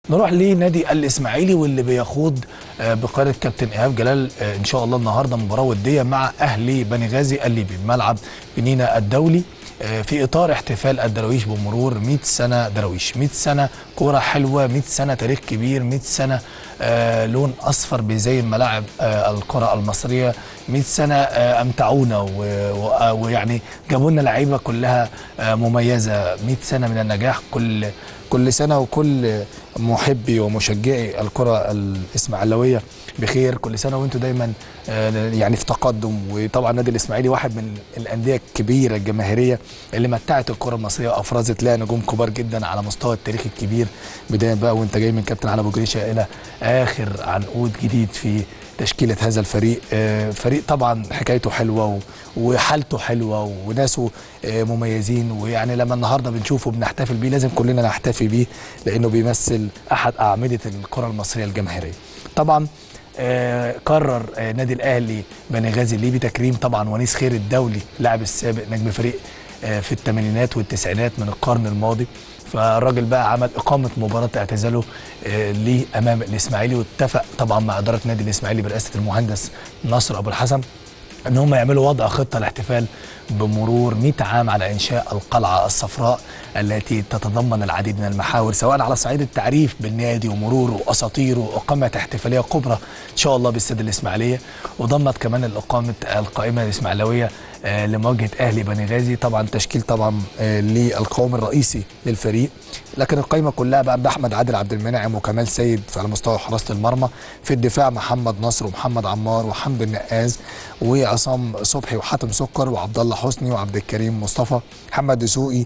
نروح لنادي الاسماعيلي واللي بيخوض آه، بقياده كابتن ايهاب جلال آه، ان شاء الله النهارده مباراه وديه مع اهلي بني غازي الليبي بملعب بنينا الدولي آه، في اطار احتفال الدراويش بمرور 100 سنه دراويش 100 سنه كوره حلوه 100 سنه تاريخ كبير 100 سنه آه، لون اصفر بيزين ملاعب آه، الكره المصريه 100 سنه آه، امتعونا و- و- ويعني جابوا لنا لعيبه كلها آه، مميزه 100 سنه من النجاح كل كل سنه وكل محبي ومشجعي الكره الاسماعيلويه بخير كل سنه وانتم دايما آه، يعني في تقدم وطبعا النادي الاسماعيلي واحد من الانديه الكبيره الجماهيريه اللي متعت الكره المصريه وافرزت لها نجوم كبار جدا على مستوى التاريخ الكبير بدايه بقى وانت جاي من كابتن علي ابو جريشه الى اخر عنقود جديد في تشكيله هذا الفريق آه، فريق طبعا حكايته حلوه و- وحالته حلوه وناسه آه، مميزين ويعني لما النهارده بنشوفه بنحتفل بيه لازم كلنا نحتفي بيه لانه بيمثل احد اعمده الكره المصريه الجماهيريه طبعا آه، قرر آه، نادي الاهلي بني غازي الليبي تكريم طبعا ونيس خير الدولي لاعب السابق نجم فريق آه، في الثمانينات والتسعينات من القرن الماضي فالراجل بقى عمل اقامه مباراه اعتزاله آه، ليه امام الاسماعيلي واتفق طبعا مع اداره نادي الاسماعيلي برئاسه المهندس نصر ابو الحسن ان هم يعملوا وضع خطه لاحتفال بمرور 100 عام على انشاء القلعه الصفراء التي تتضمن العديد من المحاور سواء على صعيد التعريف بالنادي ومروره واساطيره واقامه احتفاليه كبرى ان شاء الله باستاد الاسماعيليه وضمت كمان الاقامه القائمه الاسماعيلويه آه، لمواجهه اهلي بني غازي طبعا تشكيل طبعا آه، للقوام الرئيسي للفريق لكن القائمه كلها بقى باحمد عادل عبد المنعم وكمال سيد على مستوى حراسه المرمى في الدفاع محمد نصر ومحمد عمار وحمد النقاز وعصام صبحي وحاتم سكر وعبد الله حسني وعبد الكريم مصطفى محمد دسوقي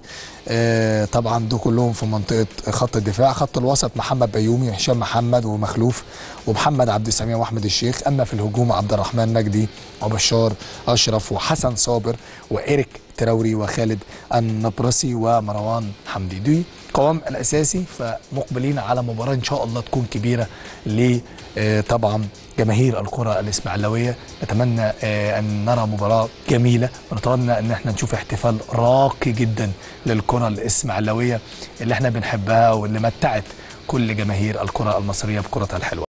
آه، طبعا دول كلهم في منطقه خط الدفاع خط الوسط محمد بيومي وهشام محمد ومخلوف ومحمد عبد السميع واحمد الشيخ اما في الهجوم عبد الرحمن نجدي وبشار اشرف وحسن صابر وايريك تراوري وخالد النبرسي ومروان حمدي دي القوام الاساسي فمقبلين على مباراه ان شاء الله تكون كبيره ل آه، طبعا جماهير الكره الاسماعيلويه نتمنى آه، ان نرى مباراه جميله ونتمنى ان احنا نشوف احتفال راقي جدا للكره الاسماعيلويه اللي احنا بنحبها واللي متعت كل جماهير الكره المصريه بكرتها الحلوه